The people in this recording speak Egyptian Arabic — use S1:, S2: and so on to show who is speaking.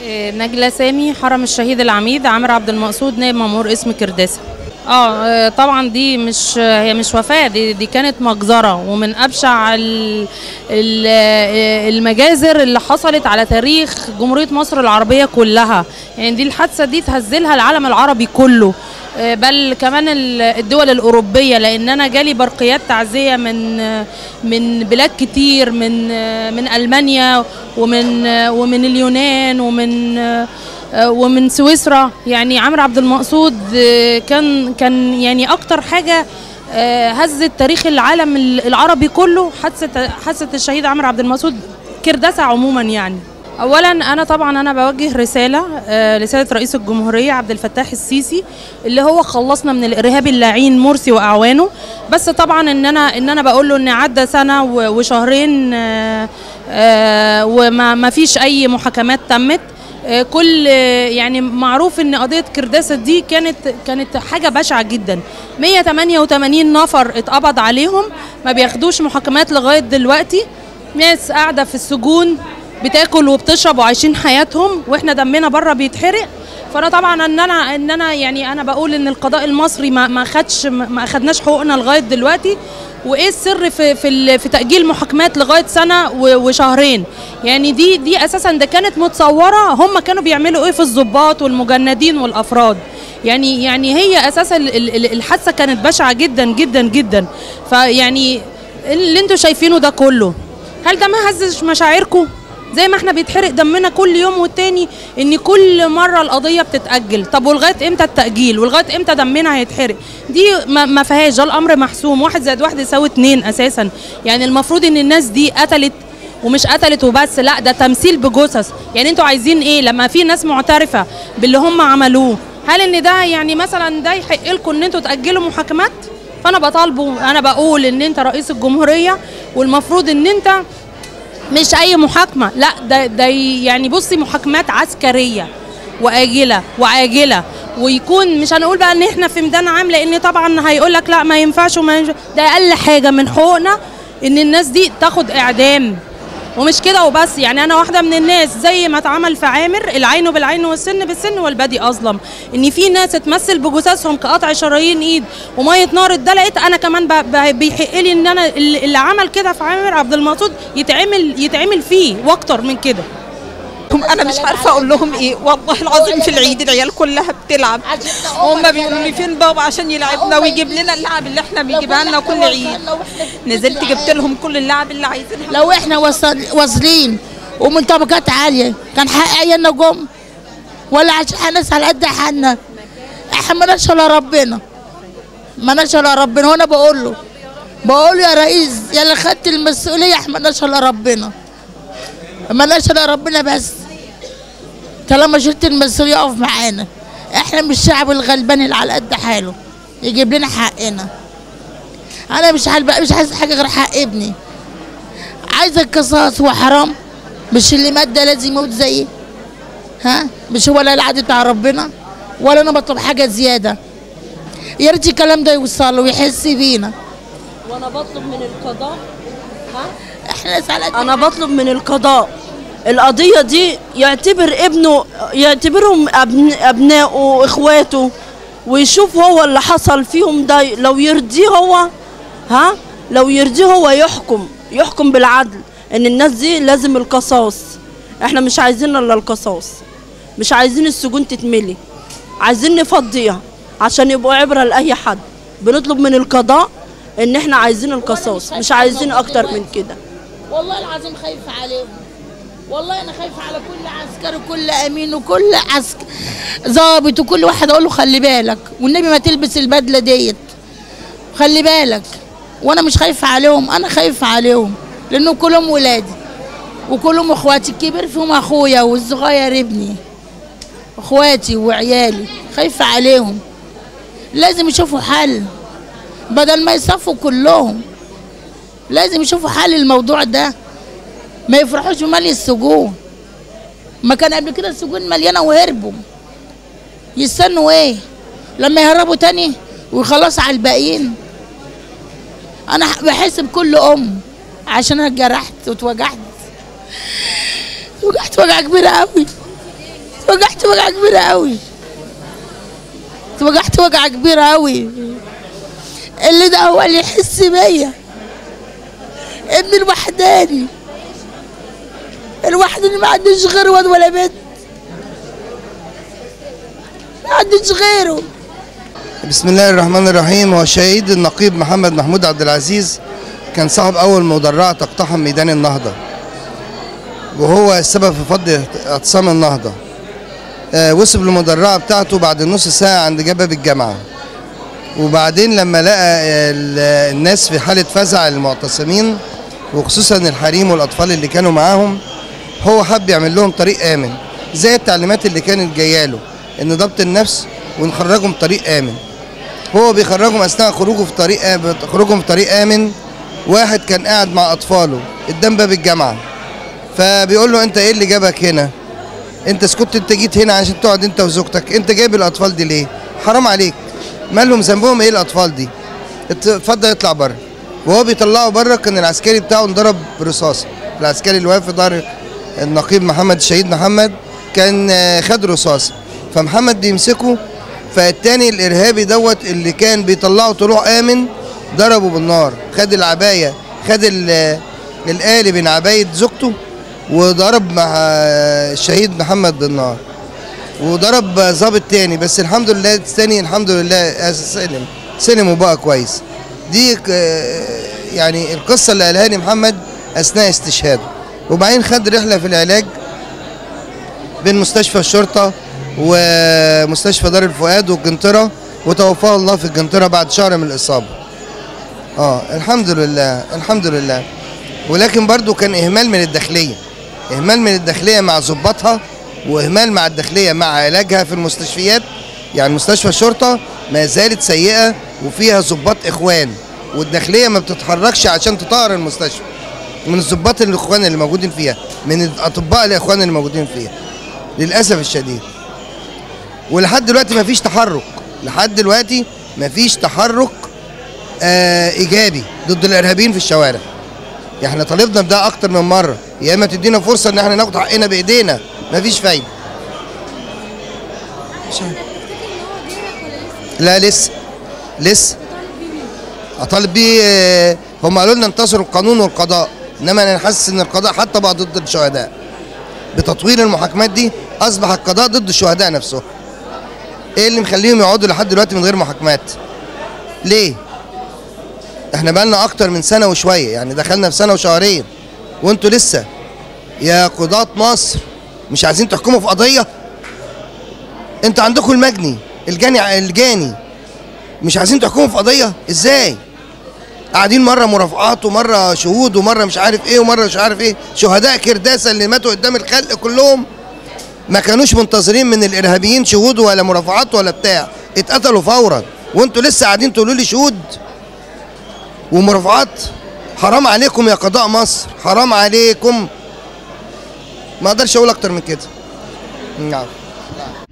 S1: إيه، نجلة سامي حرم الشهيد العميد عامر عبد المقصود نائب مأمور اسم كرداسة اه آه، طبعا دي مش هي مش وفاة دي, دي كانت مجزرة ومن أبشع ال- ال- آه، المجازر اللي حصلت على تاريخ جمهورية مصر العربية كلها يعني دي الحادثة دي تهزلها العالم العربي كله آه، بل كمان ال- الدول الأوروبية لأن أنا جالي برقيات تعزية من آه، من بلاد كتير من آه، من ألمانيا ومن آه، ومن اليونان ومن آه، آه، ومن سويسرا يعني عمرو عبد المقصود آه، كان كان يعني اكتر حاجه آه، هزت تاريخ العالم العربي كله حادثه حادثه الشهيد عمرو عبد المقصود كرداسه عموما يعني اولا انا طبعا انا بوجه رساله آه، رساله رئيس الجمهوريه عبد الفتاح السيسي اللي هو خلصنا من الارهاب اللعين مرسي واعوانه بس طبعا ان انا ان انا بقول له ان عدى سنه و- وشهرين آه، آه، وما ما فيش اي محاكمات تمت آه، كل آه، يعني معروف ان قضيه كرداسه دي كانت كانت حاجه بشعه جدا 188 نفر اتقبض عليهم ما بياخدوش محاكمات لغايه دلوقتي ناس قاعده في السجون بتاكل وبتشرب وعايشين حياتهم واحنا دمنا بره بيتحرق فانا طبعا ان انا ان انا يعني انا بقول ان القضاء المصري ما ما خدش ما اخدناش حقوقنا لغايه دلوقتي وايه السر في في ال- في تاجيل محاكمات لغايه سنه و- وشهرين يعني دي دي اساسا ده كانت متصوره هم كانوا بيعملوا ايه في الضباط والمجندين والافراد يعني يعني هي اساسا ال- ال- الحادثه كانت بشعه جدا جدا جدا فيعني اللي انتوا شايفينه ده كله هل ده ما هزش مشاعركم زي ما احنا بيتحرق دمنا كل يوم والتاني ان كل مره القضيه بتتاجل طب ولغايه امتى التاجيل ولغايه امتى دمنا هيتحرق دي ما, ما فيهاش ده الامر محسوم واحد زائد واحد يساوي اتنين اساسا يعني المفروض ان الناس دي قتلت ومش قتلت وبس لا ده تمثيل بجثث يعني انتوا عايزين ايه لما في ناس معترفه باللي هم عملوه هل ان ده يعني مثلا ده يحق لكم ان انتوا تاجلوا محاكمات فانا بطالبه انا بقول ان انت رئيس الجمهوريه والمفروض ان انت مش اي محاكمه لا ده ده يعني بصي محاكمات عسكريه واجله وعاجله ويكون مش هنقول بقى ان احنا في ميدان عام لان طبعا هيقول لك لا ما ينفعش وما ينفعش ده اقل حاجه من حقوقنا ان الناس دي تاخد اعدام ومش كده وبس يعني انا واحده من الناس زي ما اتعمل في عامر العين بالعين والسن بالسن والبدي اظلم ان في ناس تمثل بجثثهم كقطع شرايين ايد وميه نار اتدلقت انا كمان ب- ب- بيحق لي ان انا اللي اللي عمل كده في عامر عبد المقصود يتعمل يتعمل فيه واكتر من كده
S2: هم انا مش عارفه اقول لهم ايه والله العظيم في العيد العيال كلها بتلعب هم بيقولوا لي فين بابا عشان يلعبنا ويجيب لنا اللعب اللي احنا بيجيبها لنا كل عيد نزلت جبت لهم كل اللعب اللي عايزينها
S3: لو احنا وصل واصلين ومن طبقات عاليه كان حق عيالنا جم ولا عشان ناس على قد حالنا احنا مالناش الا ربنا مالناش الا ربنا وانا بقول له بقول له يا رئيس يا اللي خدت المسؤوليه احنا مالناش الا ربنا مالناش الا ربنا بس طالما شلت المسؤوليه اقف معانا احنا مش الشعب الغلبان اللي على قد حاله يجيب لنا حقنا انا مش عارف مش عايز حاجه غير حق ابني عايزه القصاص وحرام مش اللي مات ده لازم يموت زيي ها مش هو لا العدل بتاع ربنا ولا انا بطلب حاجه زياده يا ريت الكلام ده يوصل له ويحس بينا
S4: وانا بطلب من القضاء
S3: احنا ناس على قد
S4: انا بطلب من القضاء القضيه دي يعتبر ابنه يعتبرهم أبن ابنائه واخواته ويشوف هو اللي حصل فيهم ده لو يرضيه هو ها لو يرضيه هو يحكم يحكم بالعدل ان الناس دي لازم القصاص احنا مش عايزين الا القصاص مش عايزين السجون تتملي عايزين نفضيها عشان يبقوا عبره لاي حد بنطلب من القضاء ان احنا عايزين القصاص مش عايزين اكتر من كده
S3: والله العظيم خايفه عليهم والله انا خايفه على كل عسكري وكل امين وكل عسكر ظابط وكل واحد اقول له خلي بالك والنبي ما تلبس البدله ديت خلي بالك وانا مش خايفه عليهم انا خايفه عليهم لانه كلهم ولادي وكلهم اخواتي الكبير فيهم اخويا والصغير ابني اخواتي وعيالي خايفه عليهم لازم يشوفوا حل بدل ما يصفوا كلهم لازم يشوفوا حل الموضوع ده ما يفرحوش بمالي السجون ما كان قبل كده السجون مليانه وهربوا يستنوا ايه لما يهربوا تاني ويخلصوا على الباقيين انا بحس بكل ام عشان انا اتجرحت واتوجعت وجعت وجعه كبيره قوي اتوجعت وجعه كبيره قوي اتوجعت وجعه كبيره قوي اللي ده هو اللي يحس بيا ابن الوحداني الواحد اللي ما عندوش غير واد ولا بنت ما عندوش غيره
S5: بسم الله الرحمن الرحيم هو شهيد النقيب محمد محمود عبد العزيز كان صاحب أول مدرعة تقتحم ميدان النهضة وهو السبب في فض اعتصام النهضة آه، وصل المدرعة بتاعته بعد نص ساعة عند جباب الجامعة وبعدين لما لقى ال- الناس في حالة فزع المعتصمين وخصوصا الحريم والأطفال اللي كانوا معاهم هو حب يعمل لهم طريق آمن زي التعليمات اللي كانت جايه له إن ضبط النفس ونخرجهم طريق آمن هو بيخرجهم اثناء خروجه في طريق آ- خروجهم في طريق امن واحد كان قاعد مع اطفاله قدام باب الجامعه فبيقول له انت ايه اللي جابك هنا انت سكت انت جيت هنا عشان تقعد انت وزوجتك انت جايب الاطفال دي ليه حرام عليك مالهم ذنبهم ايه الاطفال دي ات- اتفضل اطلع بره وهو بيطلعه بره كان العسكري بتاعه انضرب برصاصه العسكري اللي واقف في ظهر النقيب محمد الشهيد محمد كان آه، خد رصاصه فمحمد بيمسكه فالتاني الارهابي دوت اللي كان بيطلعه طلوع امن ضربه بالنار خد العبايه خد ال- الآلي من عبايه زوجته وضرب مع الشهيد محمد بالنار وضرب ظابط تاني بس الحمد لله الثاني الحمد لله سلم سلم وبقى كويس دي ك- يعني القصه اللي قالها لي محمد اثناء استشهاده وبعدين خد رحله في العلاج بين مستشفى الشرطه ومستشفى دار الفؤاد والجنطره وتوفاه الله في الجنطره بعد شهر من الاصابه اه الحمد لله الحمد لله ولكن برضو كان اهمال من الداخليه اهمال من الداخليه مع ضباطها واهمال مع الداخليه مع علاجها في المستشفيات يعني مستشفى الشرطه ما زالت سيئه وفيها ضباط اخوان والداخليه ما بتتحركش عشان تطهر المستشفى من الضباط الاخوان اللي موجودين فيها من الاطباء الاخوان اللي موجودين فيها للاسف الشديد ولحد دلوقتي ما فيش تحرك لحد دلوقتي ما فيش تحرك آه ايجابي ضد الارهابيين في الشوارع يعني احنا طالبنا بده اكتر من مره يا اما تدينا فرصه ان احنا ناخد حقنا بايدينا مفيش فايده مش عارف. لا لسه لسه اطالب بيه آه، هم قالوا لنا انتصروا القانون والقضاء انما انا حاسس ان القضاء حتى بقى ضد الشهداء بتطوير المحاكمات دي اصبح القضاء ضد الشهداء نفسهم ايه اللي مخليهم يقعدوا لحد دلوقتي من غير محاكمات ليه احنا بقالنا اكتر من سنه وشويه يعني دخلنا في سنه وشهرين وانتوا لسه يا قضاة مصر مش عايزين تحكموا في قضيه انتوا عندكم المجني الجاني الجاني مش عايزين تحكموا في قضيه ازاي قاعدين مره مرافعات ومره شهود ومره مش عارف ايه ومره مش عارف ايه شهداء كرداسه اللي ماتوا قدام الخلق كلهم ما كانوش منتظرين من الارهابيين شهود ولا مرافعات ولا بتاع اتقتلوا فورا وانتوا لسه قاعدين تقولوا لي شهود ومرافعات حرام عليكم يا قضاء مصر حرام عليكم ما اقدرش اقول اكتر من كده نعم